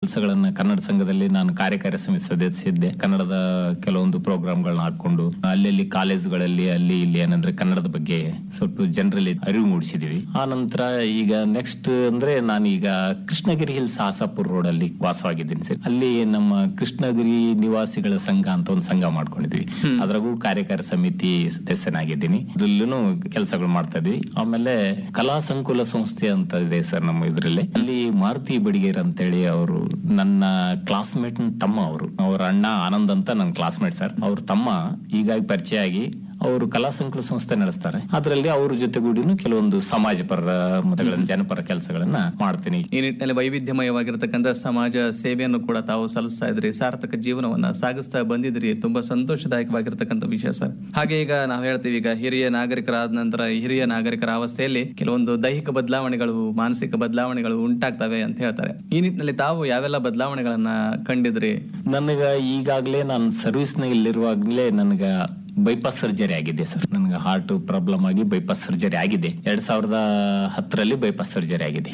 ಕೆಲಸಗಳನ್ನ ಕನ್ನಡ ಸಂಘದಲ್ಲಿ ನಾನು ಕಾರ್ಯಕಾರಿ ಸಮಿತಿ ಸದಸ್ಯ ಇದ್ದೆ ಕನ್ನಡದ ಕೆಲವೊಂದು ಪ್ರೋಗ್ರಾಮ್ಗಳನ್ನ ಹಾಕೊಂಡು ಅಲ್ಲಲ್ಲಿ ಕಾಲೇಜುಗಳಲ್ಲಿ ಅಲ್ಲಿ ಇಲ್ಲಿ ಏನಂದ್ರೆ ಕನ್ನಡದ ಬಗ್ಗೆ ಸ್ವಲ್ಪ ಜನರಲ್ಲಿ ಅರಿವು ಮೂಡಿಸಿದೀವಿ ಆ ನಂತರ ಈಗ ನೆಕ್ಸ್ಟ್ ಅಂದ್ರೆ ನಾನು ಈಗ ಕೃಷ್ಣಗಿರಿ ಹಿಲ್ಸ್ ಆಸಾಪುರ್ ರೋಡ್ ಅಲ್ಲಿ ವಾಸವಾಗಿದ್ದೀನಿ ಸರ್ ಅಲ್ಲಿ ನಮ್ಮ ಕೃಷ್ಣಗಿರಿ ನಿವಾಸಿಗಳ ಸಂಘ ಅಂತ ಒಂದು ಸಂಘ ಮಾಡ್ಕೊಂಡಿದ್ವಿ ಅದ್ರಾಗೂ ಕಾರ್ಯಕಾರಿ ಸಮಿತಿ ಸದಸ್ಯನಾಗಿದ್ದೀನಿ ಅದ್ರಲ್ಲೂ ಕೆಲಸಗಳು ಮಾಡ್ತಾ ಇದ್ವಿ ಆಮೇಲೆ ಕಲಾ ಸಂಕುಲ ಸಂಸ್ಥೆ ಅಂತ ಇದೆ ಸರ್ ನಮ್ಮ ಇದ್ರಲ್ಲಿ ಅಲ್ಲಿ ಮಾರುತಿ ಬಡಿಗೇರ್ ಅಂತೇಳಿ ಅವರು ನನ್ನ ಕ್ಲಾಸ್ಮೇಟ್ ತಮ್ಮ ಅವರು ಅವ್ರ ಅಣ್ಣ ಆನಂದ್ ಅಂತ ನನ್ನ ಕ್ಲಾಸ್ಮೇಟ್ ಸರ್ ಅವ್ರ ತಮ್ಮ ಹೀಗಾಗಿ ಪರಿಚಯ ಆಗಿ ಅವರು ಕಲಾ ಸಂಕುಲ ಸಂಸ್ಥೆ ನಡೆಸ್ತಾರೆ ಅದರಲ್ಲಿ ಅವ್ರ ಜೊತೆಗೂಡಿನೂ ಕೆಲವೊಂದು ಸಮಾಜ ಪರ ಮತಗಳನ್ನ ಜನಪರ ಕೆಲಸಗಳನ್ನ ಮಾಡ್ತೀನಿ ಈ ನಿಟ್ಟಿನಲ್ಲಿ ವೈವಿಧ್ಯಮಯವಾಗಿರ್ತಕ್ಕಂಥ ಸಮಾಜ ಸೇವೆಯನ್ನು ಕೂಡ ತಾವು ಸಲ್ಲಿಸ್ತಾ ಇದ್ರಿ ಸಾರ್ಥಕ ಜೀವನವನ್ನ ಸಾಗಿಸ್ತಾ ಬಂದಿದ್ರಿ ತುಂಬಾ ಸಂತೋಷದಾಯಕವಾಗಿರ್ತಕ್ಕಂಥ ವಿಷಯ ಸರ್ ಹಾಗೆ ಈಗ ನಾವು ಹೇಳ್ತೀವಿ ಈಗ ಹಿರಿಯ ನಾಗರಿಕರಾದ ನಂತರ ಹಿರಿಯ ನಾಗರಿಕರ ಅವಸ್ಥೆಯಲ್ಲಿ ಕೆಲವೊಂದು ದೈಹಿಕ ಬದಲಾವಣೆಗಳು ಮಾನಸಿಕ ಬದಲಾವಣೆಗಳು ಉಂಟಾಗ್ತವೆ ಅಂತ ಹೇಳ್ತಾರೆ ಈ ನಿಟ್ಟಿನಲ್ಲಿ ತಾವು ಯಾವೆಲ್ಲ ಬದಲಾವಣೆಗಳನ್ನ ಕಂಡಿದ್ರಿ ನನಗ ಈಗಾಗಲೇ ನಾನು ಸರ್ವಿಸ್ನಾಗ ಇಲ್ಲಿರುವಾಗಲೇ ನನಗ ಬೈಪಾಸ್ ಸರ್ಜರಿ ಆಗಿದೆ ಸರ್ ನನಗೆ ಹಾರ್ಟ್ ಪ್ರಾಬ್ಲಮ್ ಆಗಿ ಬೈಪಾಸ್ ಸರ್ಜರಿ ಆಗಿದೆ ಎರಡ್ ಸಾವಿರದ ಹತ್ತರಲ್ಲಿ ಬೈಪಾಸ್ ಸರ್ಜರಿ ಆಗಿದೆ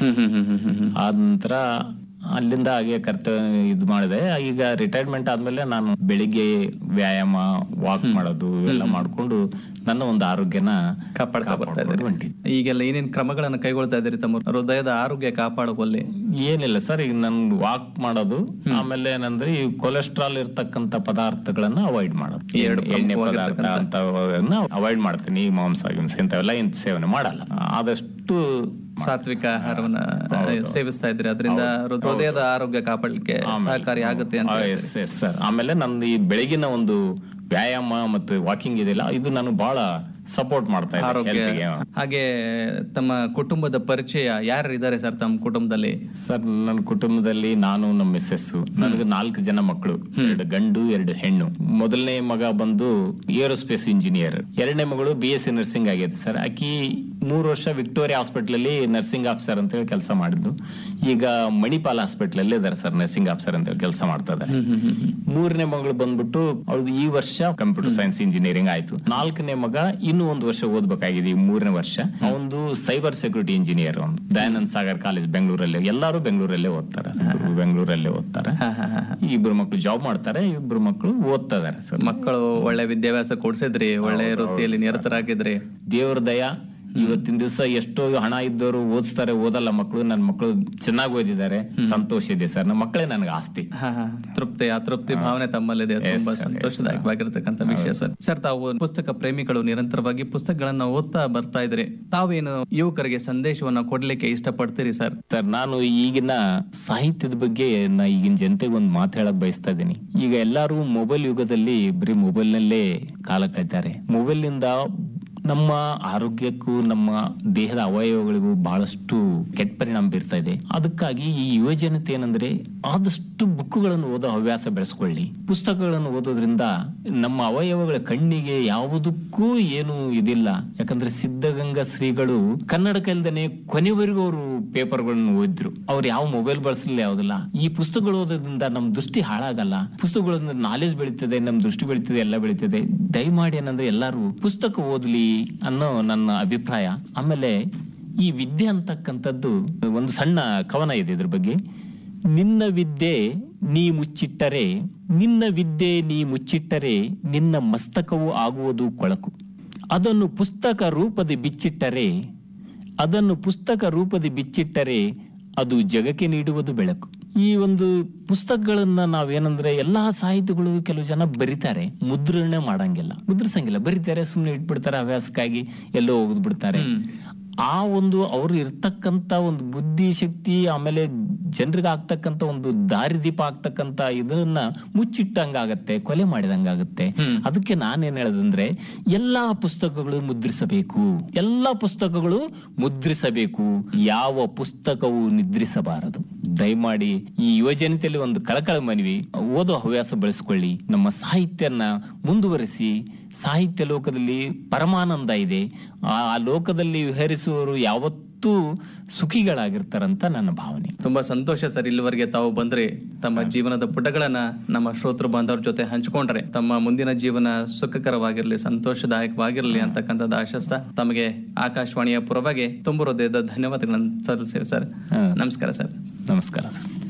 ಆದ ನಂತರ ಅಲ್ಲಿಂದ ಹಾಗೆ ಕರ್ತವ್ಯ ಇದು ಮಾಡಿದೆ ಈಗ ರಿಟೈರ್ಮೆಂಟ್ ಆದ್ಮೇಲೆ ನಾನು ಬೆಳಿಗ್ಗೆ ವ್ಯಾಯಾಮ ವಾಕ್ ಮಾಡೋದು ಎಲ್ಲ ಮಾಡ್ಕೊಂಡು ನನ್ನ ಒಂದು ಆರೋಗ್ಯನ ಕಾಪಾಡ್ತಾ ಬರ್ತಾ ಇದ್ದೀರಿ ಕಾಪಾಡ್ಕೊಂಡು ಹೊಂಟಿದ್ದೆ ಈಗೆಲ್ಲ ಏನೇನ್ ಕ್ರಮಗಳನ್ನು ಕೈಗೊಳ್ತಾ ಇದ್ದೀರಿ ತಮ್ಮ ಹೃದಯದ ಆರೋಗ್ಯ ಕಾಪಾಡುವಲ್ಲಿ ಏನಿಲ್ಲ ಸರ್ ಈಗ ನನ್ ವಾಕ್ ಮಾಡೋದು ಆಮೇಲೆ ಏನಂದ್ರೆ ಈ ಕೊಲೆಸ್ಟ್ರಾಲ್ ಇರ್ತಕ್ಕಂತ ಪದಾರ್ಥಗಳನ್ನ ಅವಾಯ್ಡ್ ಮಾಡೋದು ಎರಡು ಎಣ್ಣೆ ಪದಾರ್ಥ ಅಂತವನ್ನ ಅವಾಯ್ಡ್ ಮಾಡ್ತೀನಿ ಈ ಮಾಂಸ ಗಿಂಸ ಇಂಥವೆಲ್ಲ ಏನ್ ಸೇವನೆ ಮಾಡಲ್ಲ ಆದಷ್ಟು ಸಾತ್ವಿಕ ಆಹಾರವನ್ನ ಸೇವಿಸ್ತಾ ಇದ್ರಿ ಅದರಿಂದ ಹೃದಯದ ಆರೋಗ್ಯ ಕಾಪಾಡಲಿಕ್ಕೆ ಸಹಕಾರಿ ಆಗುತ್ತೆ ಅಂತ ಎಸ್ ಎಸ್ ಸರ್ ಆಮೇಲೆ ನಂದು ಈ ಬೆಳಗಿನ ಒಂದು ವ್ಯಾಯಾಮ ಮತ್ತು ವಾಕಿಂಗ್ ಇದೆಯಲ್ಲ ಇದು ನಾನು ಬಹಳ ಸಪೋರ್ಟ್ ಮಾಡ್ತಾ ಇದ್ದೆ ಆರೋಗ್ಯ ಹೆಲ್ತ್ಗೆ ಹಾಗೆ ತಮ್ಮ ಕುಟುಂಬದ ಪರಿಚಯ ಯಾರು ಇದ್ದಾರೆ ಸರ್ ತಮ್ಮ ಕುಟುಂಬದಲ್ಲಿ ಸರ್ ನನ್ನ ಕುಟುಂಬದಲ್ಲಿ ನಾನು ನಮ್ಮ ಮಿಸ್ಸಸ್ ನನಗೆ ನಾಲ್ಕು ಜನ ಮಕ್ಕಳು ಎರಡು ಗಂಡು ಎರಡು ಹೆಣ್ಣು ಮೊದಲನೇ ಮಗ ಬಂದು ಏರೋಸ್ಪೇಸ್ ಇಂಜಿನಿಯರ್ ಎರಡನೇ ಮಗಳು ಬಿ ಎಸ್ ಸಿ ನರ್ಸಿಂಗ್ ಆಗೈತೆ ಸರ್ ಆಕಿ ಮೂರು ವರ್ಷ ವಿಕ್ಟೋರಿಯಾ ಹಾಸ್ಪಿಟಲ್ ಅಲ್ಲಿ ನರ್ಸಿಂಗ್ ಆಫೀಸರ್ ಅಂತ ಹೇಳಿ ಕೆಲಸ ಮಾಡಿದ್ದು ಈಗ ಮಣಿಪಾಲ್ ಹಾಸ್ಪಿಟಲ್ ಅಲ್ಲಿ ಇದಾರೆ ಸರ್ ನರ್ಸಿಂಗ್ ಆಫೀಸರ್ ಅಂತ ಹೇಳಿ ಕೆಲಸ ಮಾಡ್ತಾ ಇದ್ದಾರೆ ಮೂರನೇ ಮಗಳು ಬಂದ್ಬಿಟ್ಟು ಅವ್ರದ್ದು ಈ ವರ್ಷ ಕಂಪ್ಯೂಟರ್ ಸೈನ್ಸ್ ಇಂಜಿನಿಯರಿಂಗ್ ಆಯ್ತು ನಾಲ್ಕನೇ ಮಗ ಇನ್ನೂ ಒಂದು ವರ್ಷ ಓದ್ಬೇಕಾಗಿದೆ ಈ ಮೂರನೇ ವರ್ಷ ಒಂದು ಸೈಬರ್ ಸೆಕ್ಯೂರಿಟಿ ಇಂಜಿನಿಯರ್ ಒಂದು ದಯಾನಂದ್ ಸಾಗರ್ ಕಾಲೇಜ್ ಬೆಂಗಳೂರಲ್ಲೇ ಎಲ್ಲರೂ ಬೆಂಗಳೂರಲ್ಲೇ ಓದ್ತಾರೆ ಸರ್ ಬೆಂಗಳೂರಲ್ಲೇ ಓದ್ತಾರೆ ಹಾ, ಹಾ, ಹಾ, ಹಾ. ಈ ಇಬ್ರು ಮಕ್ಕಳು ಜಾಬ್ ಮಾಡ್ತಾರೆ ಇಬ್ರು ಮಕ್ಕಳು ಓದ್ತಾ ಇದಾರೆ ಸರ್ ಮಕ್ಕಳು ಒಳ್ಳೆ ವಿದ್ಯಾಭ್ಯಾಸ ಕೊಡ್ಸಿದ್ರಿ ಒಳ್ಳೆ ವೃತ್ತಿಯಲ್ಲಿ ನಿರತರಾಗಿದ್ರಿ ದೇವ್ರ ದಯ ಇವತ್ತಿನ ದಿವಸ ಎಷ್ಟೋ ಹಣ ಇದ್ದವರು ಓದಿಸ್ತಾರೆ ಓದಲ್ಲ ಮಕ್ಕಳು ನನ್ನ ಮಕ್ಕಳು ಚೆನ್ನಾಗಿ ಓದಿದ್ದಾರೆ ಸಂತೋಷ ಇದೆ ಸರ್ ನಮ್ಮ ಮಕ್ಕಳೇ ನನಗೆ ಆಸ್ತಿ ಹಾ, ಹಾ. ತೃಪ್ತಿ ಅತೃಪ್ತಿ ಭಾವನೆ ತಮ್ಮಲ್ಲಿದೆ ತುಂಬಾ ಸಂತೋಷದಾಯಕವಾಗಿರ್ತಕ್ಕಂಥ ವಿಷಯ ಸರ್ ಸರ್ ತಾವು ಪುಸ್ತಕ ಪ್ರೇಮಿಗಳು ನಿರಂತರವಾಗಿ ಪುಸ್ತಕಗಳನ್ನ ಓದ್ತಾ ಬರ್ತಾ ಇದ್ರಿ ತಾವೇನು ಯುವಕರಿಗೆ ಸಂದೇಶವನ್ನ ಕೊಡ್ಲಿಕ್ಕೆ ಇಷ್ಟಪಡ್ತೀರಿ ಸರ್ ಸರ್ ನಾನು ಈಗಿನ ಸಾಹಿತ್ಯದ ಬಗ್ಗೆ ನಾ ಈಗಿನ ಜನತೆಗೆ ಒಂದು ಮಾತು ಹೇಳಕ್ ಬಯಸ್ತಾ ಇದ್ದೀನಿ ಈಗ ಎಲ್ಲರೂ ಮೊಬೈಲ್ ಯುಗದಲ್ಲಿ ಬರೀ ಮೊಬೈಲ್ ನಲ್ಲೇ ಕಾಲ ಕಳೀತಾರೆ ಮೊಬೈಲ್ ನಿಂದ ನಮ್ಮ ಆರೋಗ್ಯಕ್ಕೂ ನಮ್ಮ ದೇಹದ ಅವಯವಗಳಿಗೂ ಬಹಳಷ್ಟು ಕೆಟ್ಟ ಪರಿಣಾಮ ಬೀರ್ತಾ ಇದೆ ಅದಕ್ಕಾಗಿ ಈ ಯುವ ಜನತೆ ಏನಂದ್ರೆ ಆದಷ್ಟು ಬುಕ್ಗಳನ್ನು ಓದೋ ಹವ್ಯಾಸ ಬೆಳೆಸ್ಕೊಳ್ಳಿ ಪುಸ್ತಕಗಳನ್ನು ಓದೋದ್ರಿಂದ ನಮ್ಮ ಅವಯವಗಳ ಕಣ್ಣಿಗೆ ಯಾವುದಕ್ಕೂ ಏನು ಇದಿಲ್ಲ ಯಾಕಂದ್ರೆ ಸಿದ್ಧಗಂಗಾ ಶ್ರೀಗಳು ಕನ್ನಡ ಕಲ್ದನೆ ಕೊನೆವರೆಗೂ ಅವರು ಪೇಪರ್ಗಳನ್ನು ಓದಿದ್ರು ಅವ್ರು ಯಾವ ಮೊಬೈಲ್ ಬಳಸಲಿಲ್ಲ ಯಾವುದಿಲ್ಲ ಈ ಪುಸ್ತಕಗಳು ಓದೋದ್ರಿಂದ ನಮ್ ದೃಷ್ಟಿ ಹಾಳಾಗಲ್ಲ ಪುಸ್ತಕಗಳಿಂದ ನಾಲೆಜ್ ಬೆಳೀತದೆ ನಮ್ ದೃಷ್ಟಿ ಬೆಳೀತದೆ ಎಲ್ಲ ಬೆಳೀತದೆ ದಯಮಾಡಿ ಏನಂದ್ರೆ ಎಲ್ಲರೂ ಪುಸ್ತಕ ಓದ್ಲಿ ಅನ್ನೋ ನನ್ನ ಅಭಿಪ್ರಾಯ ಆಮೇಲೆ ಈ ವಿದ್ಯೆ ಅಂತಕ್ಕಂಥದ್ದು ಒಂದು ಸಣ್ಣ ಕವನ ಇದೆ ಇದ್ರ ಬಗ್ಗೆ ನಿನ್ನ ವಿದ್ಯೆ ನೀ ಮುಚ್ಚಿಟ್ಟರೆ ನಿನ್ನ ವಿದ್ಯೆ ನೀ ಮುಚ್ಚಿಟ್ಟರೆ ನಿನ್ನ ಮಸ್ತಕವು ಆಗುವುದು ಕೊಳಕು ಅದನ್ನು ಪುಸ್ತಕ ರೂಪದ ಬಿಚ್ಚಿಟ್ಟರೆ ಅದನ್ನು ಪುಸ್ತಕ ರೂಪದ ಬಿಚ್ಚಿಟ್ಟರೆ ಅದು ಜಗಕ್ಕೆ ನೀಡುವುದು ಬೆಳಕು ಈ ಒಂದು ಪುಸ್ತಕಗಳನ್ನ ನಾವೇನಂದ್ರೆ ಎಲ್ಲಾ ಸಾಹಿತಿಗಳು ಕೆಲವು ಜನ ಬರಿತಾರೆ ಮುದ್ರಣೆ ಮಾಡಂಗಿಲ್ಲ ಮುದ್ರಿಸಂಗಿಲ್ಲ ಬರಿತಾರೆ ಸುಮ್ಮನೆ ಇಟ್ಬಿಡ್ತಾರೆ ಹವ್ಯಾಸಕ್ಕಾಗಿ ಎಲ್ಲೋ ಹೋಗದ್ ಬಿಡ್ತಾರೆ ಆ ಒಂದು ಅವ್ರು ಇರ್ತಕ್ಕಂತ ಒಂದು ಬುದ್ಧಿ ಶಕ್ತಿ ಆಮೇಲೆ ಜನರಿಗೆ ಆಗ್ತಕ್ಕಂತ ಒಂದು ದಾರಿದೀಪ ಆಗ್ತಕ್ಕಂತ ಇದನ್ನ ಮುಚ್ಚಿಟ್ಟಂಗಾಗತ್ತೆ ಕೊಲೆ ಮಾಡಿದಂಗಾಗತ್ತೆ ಅದಕ್ಕೆ ನಾನೇನ್ ಹೇಳದಂದ್ರೆ ಎಲ್ಲಾ ಪುಸ್ತಕಗಳು ಮುದ್ರಿಸಬೇಕು ಎಲ್ಲಾ ಪುಸ್ತಕಗಳು ಮುದ್ರಿಸಬೇಕು ಯಾವ ಪುಸ್ತಕವು ನಿದ್ರಿಸಬಾರದು ದಯಮಾಡಿ ಈ ಯುವಜನತೆಯಲ್ಲಿ ಒಂದು ಕಳಕಳ ಮನವಿ ಓದೋ ಹವ್ಯಾಸ ಬೆಳೆಸ್ಕೊಳ್ಳಿ ನಮ್ಮ ಸಾಹಿತ್ಯನ ಮುಂದುವರಿಸಿ ಸಾಹಿತ್ಯ ಲೋಕದಲ್ಲಿ ಪರಮಾನಂದ ಇದೆ ಆ ಆ ಲೋಕದಲ್ಲಿ ವಿಹರಿಸುವವರು ಯಾವತ್ತೂ ಸುಖಿಗಳಾಗಿರ್ತಾರಂತ ನನ್ನ ಭಾವನೆ ತುಂಬಾ ಸಂತೋಷ ಸರ್ ಇಲ್ಲಿವರೆಗೆ ತಾವು ಬಂದ್ರೆ ತಮ್ಮ ಜೀವನದ ಪುಟಗಳನ್ನ ನಮ್ಮ ಶ್ರೋತೃ ಬಾಂಧವರ ಜೊತೆ ಹಂಚಿಕೊಂಡ್ರೆ ತಮ್ಮ ಮುಂದಿನ ಜೀವನ ಸುಖಕರವಾಗಿರ್ಲಿ ಸಂತೋಷದಾಯಕವಾಗಿರ್ಲಿ ಅಂತಕ್ಕಂಥದ್ದು ಆಶಿಸ್ತಾ ತಮಗೆ ಆಕಾಶವಾಣಿಯ ಪುರವಾಗಿ ತುಂಬ ಹೃದಯದ ಧನ್ಯವಾದಗಳನ್ನು ಸಲ್ಲಿಸ್ತೇವೆ ಸರ್ ಹಾ. ನಮಸ್ಕಾರ ಸರ್ ನಮಸ್ಕಾರ ಸರ್